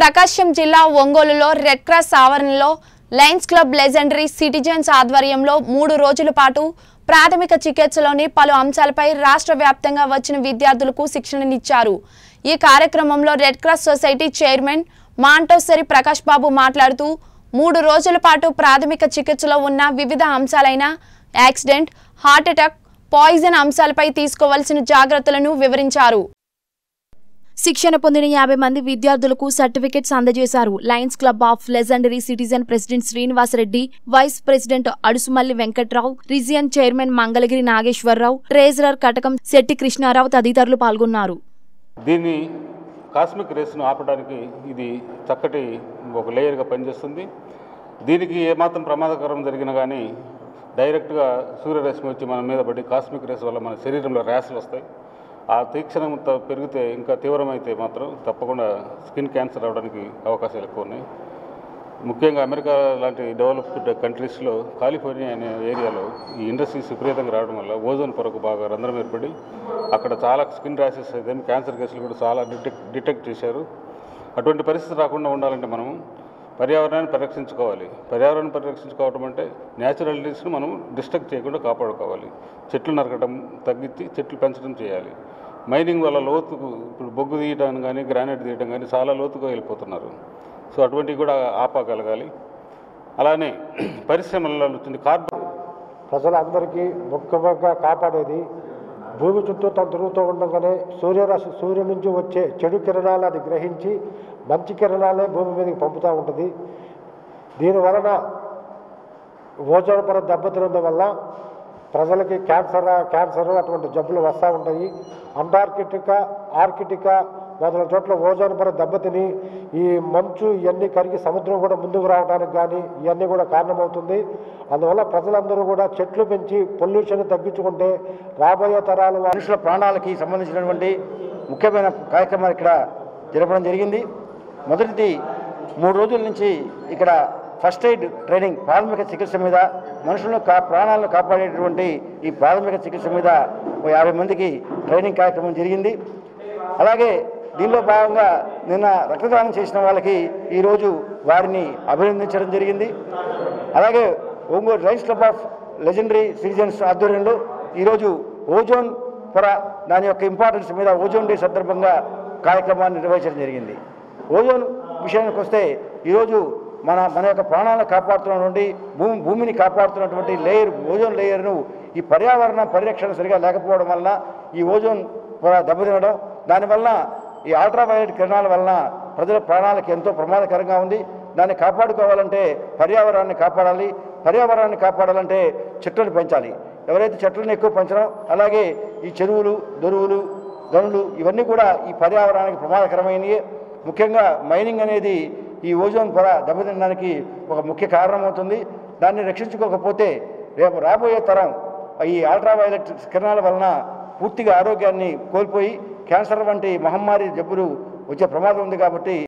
ప్రకాశం జిల్లా ఒంగోలులో red cross ఆవరణలో లయన్స్ క్లబ్ లెజెండరీ సిటిజన్స్ ఆధ్వర్యంలో మూడు రోజుల పాటు ప్రాథమిక చికిత్సలోని పలు అంశాలపై రాష్ట్ర వ్యాప్తంగా వచ్చిన విద్యార్థులకు శిక్షణనిచ్చారు ఈ కార్యక్రమంలో red cross society chairman Montessori Prakash Babu మాట్లాడుతూ మూడు రోజుల పాటు ప్రాథమిక చికిత్సలో ఉన్న వివిధ అంశాలైన యాక్సిడెంట్ హార్ట్అటాక్ పాయిజన్ అంశాలపై తీసుకోవాల్సిన జాగ్రత్తలను వివరించారు శిక్షణ పొందిన యాభై మంది విద్యార్థులకు సర్టిఫికెట్స్ అందజేశారు lions club of legendary citizen president Srinivasa Reddy vice president Adusumalli Venkatrao region chairman Mangalagiri Nageswara Rao treasurer Katakam Setty Krishna Rao తదితరులు పాల్గొన్నారు దీన్ని కాస్మిక్ రేస్ను ఆపడానికి ఇది చక్కటి ఒక లేయర్గా పనిచేస్తుంది దీనికి ఏమాత్రం ప్రమాదకరం జరిగినా కానీ డైరెక్ట్గా సూర్యరశ్మి వచ్చి మన మీద పడి కాస్మిక్ రేస్ వల్ల మన శరీరంలో ర్యాష్లు వస్తాయి ఆ తీక్షణం త- పెరిగితే ఇంకా తీవ్రమైతే మాత్రం తప్పకుండా స్కిన్ క్యాన్సర్ అవడానికి అవకాశాలు ఎక్కువ ఉన్నాయి ముఖ్యంగా అమెరికా లాంటి డెవలప్డ్ కంట్రీస్లో కాలిఫోర్నియా అనే ఏరియాలో ఈ ఇండస్ట్రీస్ విపరీతంగా రావడం వల్ల ఓజోన్ పొరకు బాగా రంధ్రం ఏర్పడి అక్కడ చాలా స్కిన్ ర్యాషెస్ అయితే క్యాన్సర్ కేసులు కూడా చాలా డిటెక్ట్ డిటెక్ట్ చేశారు అటువంటి పరిస్థితి రాకుండా ఉండాలంటే మనం పర్యావరణాన్ని పరిరక్షించుకోవాలి పర్యావరణాన్ని పరిరక్షించుకోవడం అంటే న్యాచురాలిటీస్ని మనం డిస్ట్రక్ట్ చేయకుండా కాపాడుకోవాలి చెట్లు నరకడం తగ్గించి చెట్లు పెంచడం చేయాలి మైనింగ్ వల్ల లోతుకు ఇప్పుడు బొగ్గు తీయడం కానీ గ్రానైట్ తీయడం కానీ చాలా లోతుగా వెళ్ళిపోతున్నారు సో అటువంటివి కూడా ఆపగలగాలి అలానే పరిశ్రమలలో వచ్చింది కార్బన్ ప్రజలందరికీ ముఖ్యంగా కాపాడేది భూమి చుట్టూ తను తిరుగుతూ ఉండగానే సూర్యరశ్మి సూర్యుడి నుంచి వచ్చే చెడు కిరణాలు అది గ్రహించి మంచి కిరణాలే భూమి మీదకి పంపుతూ ఉంటుంది దీని వలన ఓజోన్ పొర దెబ్బతినడం వల్ల ప్రజలకి క్యాన్సర్ క్యాన్సర్ అటువంటి జబ్బులు వస్తూ ఉంటాయి అంటార్కిటికా ఆర్కిటికా మొదలైన చోట్ల ఓజోన్ పొర దెబ్బతిని ఈ మంచు ఇవన్నీ కరిగి సముద్రం కూడా ముందుకు రావడానికి కానీ ఇవన్నీ కూడా కారణమవుతుంది అందువల్ల ప్రజలందరూ కూడా చెట్లు పెంచి పొల్యూషన్ తగ్గించుకుంటే రాబోయే తరాలు వారు మనుషుల ప్రాణాలకి సంబంధించినటువంటి ముఖ్యమైన కార్యక్రమాలు ఇక్కడ జరపడం జరిగింది మొదటిది మూడు రోజుల నుంచి ఇక్కడ ఫస్ట్ ఎయిడ్ ట్రైనింగ్ ప్రాథమిక చికిత్స మీద మనుషులను కా ప్రాణాలను కాపాడేటువంటి ఈ ప్రాథమిక చికిత్స మీద ఓ యాభై మందికి ట్రైనింగ్ కార్యక్రమం జరిగింది అలాగే దీనిలో భాగంగా నిన్న రక్తదానం చేసిన వాళ్ళకి ఈరోజు వారిని అభినందించడం జరిగింది అలాగే Ongole lions club of legendary citizens ఆధ్వర్యంలో ఈరోజు ఓజోన్ పొర దాని యొక్క ఇంపార్టెన్స్ మీద ఓజోన్ డే సందర్భంగా కార్యక్రమాన్ని నిర్వహించడం జరిగింది ఓజోన్ విషయానికి వస్తే ఈరోజు మన మన యొక్క ప్రాణాలను కాపాడుతున్నటువంటి భూమి భూమిని కాపాడుతున్నటువంటి లేయర్ ఓజోన్ లేయర్ను ఈ పర్యావరణ పరిరక్షణ సరిగా లేకపోవడం వలన ఈ ఓజోన్ పొర దెబ్బతినడం దానివల్ల ఈ అల్ట్రావైలెట్ కిరణాల వలన ప్రజల ప్రాణాలకు ఎంతో ప్రమాదకరంగా ఉంది దాన్ని కాపాడుకోవాలంటే పర్యావరణాన్ని కాపాడాలి పర్యావరణాన్ని కాపాడాలంటే చెట్లను పెంచాలి ఎవరైతే చెట్లను ఎక్కువ పెంచడం అలాగే ఈ చెరువులు దొరువులు గనులు ఇవన్నీ కూడా ఈ పర్యావరణానికి ప్రమాదకరమైనవి ముఖ్యంగా మైనింగ్ అనేది ఈ ఓజోన్ పొర దెబ్బతినడానికి ఒక ముఖ్య కారణమవుతుంది దాన్ని రక్షించుకోకపోతే రేపు రాబోయే తరం ఈ అల్ట్రావైలెట్ కిరణాల వలన పూర్తిగా ఆరోగ్యాన్ని కోల్పోయి క్యాన్సర్ వంటి మహమ్మారి జబ్బులు వచ్చే ప్రమాదం ఉంది కాబట్టి